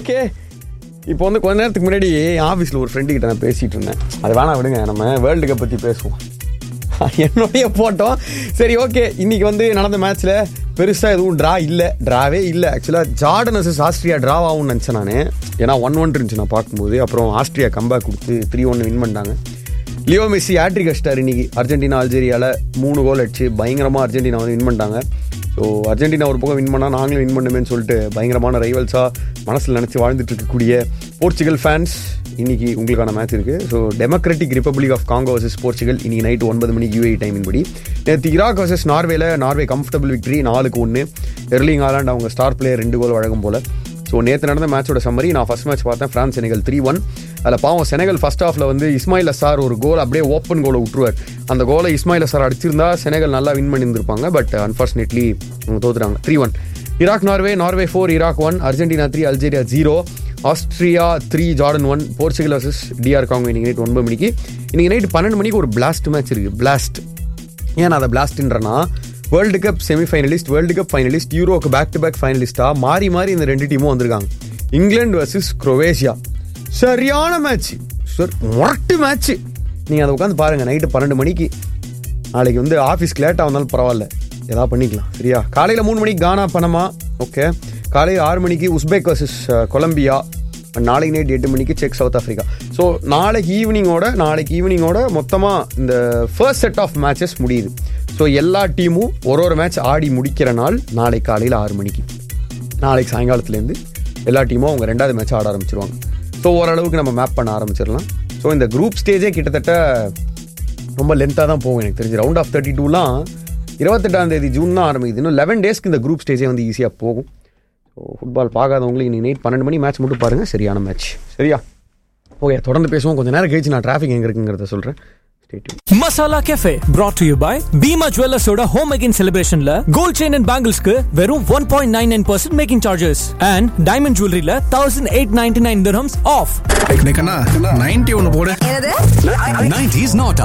okay இப்போ வந்து கொஞ்ச நேரத்துக்கு முன்னாடி ஆஃபீஸில் ஒரு ஃப்ரெண்டு கிட்ட நான் பேசிட்டு இருந்தேன் அது வேணாம் விடுங்க நம்ம வேர்ல்டு கப் பற்றி பேசுவோம் என்னுடைய போட்டோம் சரி ஓகே இன்னைக்கு வந்து நடந்த மேட்ச்ல பெருசா எதுவும் ட்ரா இல்லை ட்ராவே இல்லை ஆக்சுவலாக ஜார்டன் வர்சஸ் ஆஸ்திரியா ட்ரா ஆகும்னு நினச்சேன் நான் ஏன்னா ஒன் ஒன் இருந்துச்சு நான் பார்க்கும்போது அப்புறம் ஆஸ்திரியா கம்பேக் கொடுத்து த்ரீ ஒன் வின் பண்ணிட்டாங்க லியோ மெஸ்ஸி ஆட்ரிக் அடிச்சிட்டார் இன்னைக்கு அர்ஜென்டினா அல்ஜேரியாவில் மூணு கோல் அடிச்சு பயங்கரமாக அர்ஜென்டினா வந்து வின் பண்ணிட்டாங்க ஸோ அர்ஜென்டினா ஒரு பக்கம் வின் பண்ணால் நாங்களும் வின் பண்ணுமேன்னு சொல்லிட்டு பயங்கரமான ரைவல்ஸாக மனசில் நினச்சி வாழ்ந்துட்டு இருக்கக்கூடிய போர்ச்சுகல் ஃபேன்ஸ் இன்னைக்கு உங்களுக்கான மேட்ச் இருக்குது so Democratic Republic of Congo versus Portugal இன்னைக்கு நைட்டு ஒன்பது மணிக்கு யூஏ டைமின் படி நேற்று இராக் வர்சஸ் நார்வேல நார்வே கம்ஃபர்டபுள் விக்டரி நாலுக்கு ஒன்று எர்லிங் ஆலாண்ட் அவங்க ஸ்டார் பிளேயர் ரெண்டு கோல் வழங்கும் போல் ஸோ நேற்று நடந்த மேட்சோட சம்மரி நான் ஃபர்ஸ்ட் மேட்ச் பார்த்தேன் ஃப்ரான்ஸ் செனகல் த்ரீ ஒன் அதில் பாவம் செனகல் ஃபர்ஸ்ட் ஹாஃபில் வந்து இஸ்மாயில் அசார் ஒரு கோல் அப்படியே ஓப்பன் கோலை விட்டுருவார் அந்த கோலை இஸ்மாயில் அசார் அடிச்சிருந்தா செனகல் நல்லா வின் பண்ணியிருந்திருப்பாங்க பட் அன்ஃபார்ச்சுனேட்லி அவங்க தோத்துறாங்க three one Iraq Norway Norway four Iraq one Argentina three Algeria zero Austria three Jordan one Portugal versus DR Congo இன்னைக்கு நைட் ஒன்பது மணிக்கு இன்னைக்கு நைட் பன்னெண்டு மணிக்கு ஒரு பிளாஸ்ட் மேட்ச் இருக்குது பிளாஸ்ட் ஏன் நான் அதை பிளாஸ்ட்ன்றனா world cup semifinalist world cup finalist யூரோக்கு பேக் டு பேக் ஃபைனலிஸ்ட்டாக மாறி மாறி இந்த ரெண்டு டீமும் வந்திருக்காங்க இங்கிலாந்து வர்சஸ் குரோவேஷியா சரியான மேட்ச் சார் முரட்டு மேட்ச் நீங்கள் அதை உட்காந்து பாருங்கள் நைட்டு பன்னெண்டு மணிக்கு நாளைக்கு வந்து ஆஃபீஸ்க்கு லேட்டாக வந்தாலும் பரவாயில்ல ஏதாவது பண்ணிக்கலாம் சரியா காலையில் மூணு மணிக்கு கானா பனமா ஓகே காலையில் ஆறு மணிக்கு உஸ்பெக் வர்சஸ் கொலம்பியா நாளைக்கு நைட் எட்டு மணிக்கு செக் சவுத் ஆஃப்ரிக்கா ஸோ நாளைக்கு ஈவினிங்கோட நாளைக்கு ஈவினிங்கோட மொத்தமாக இந்த ஃபர்ஸ்ட் செட் ஆஃப் மேட்சஸ் முடியுது ஸோ எல்லா டீமும் ஒரு ஒரு மேட்ச் ஆடி முடிக்கிற நாள் நாளைக்கு காலையில் ஆறு மணிக்கு நாளைக்கு சாயங்காலத்துலேருந்து எல்லா டீமும் அவங்க ரெண்டாவது மேட்ச் ஆட ஆரம்பிச்சிருவாங்க ஸோ ஓரளவுக்கு நம்ம மேப் பண்ண ஆரம்பிச்சிடலாம் ஸோ இந்த குரூப் ஸ்டேஜே கிட்டத்தட்ட ரொம்ப லென்த்தாக தான் போகும் எனக்கு தெரிஞ்சு ரவுண்ட் ஆஃப் தேர்ட்டி டூலாம் இருபத்தெட்டாம் தேதி ஜூன் தான் ஆரம்பிக்குது இன்னும் லெவன் டேஸ்க்கு இந்த குரூப் ஸ்டேஜே வந்து ஈஸியாக போகும் ஸோ ஃபுட்பால் பார்க்காதவங்களுக்கு இன்னைக்கு நைட் பன்னெண்டு மணி மேட்ச் மட்டும் பாருங்கள் சரியான மேட்ச் சரியா ஓகே தொடர்ந்து பேசுவோம் கொஞ்சம் நேரம் கழிச்சு நான் டிராஃபிக் எங்கே இருக்குங்கிறத சொல்கிறேன் masala cafe brought to you by Bhima ஜுவல்லர்ஸோட ஹோம் அகைன் செலிப்ரேஷன்ல கோல்ட் செயின் அண்ட் பேங்கிள்ஸ்க்கு வெறும் one point nine nine percent making charges and diamond ஜுவல்லரியில thousand eight ninety nine off ninety ஒன்னு போடு என்னது 90s not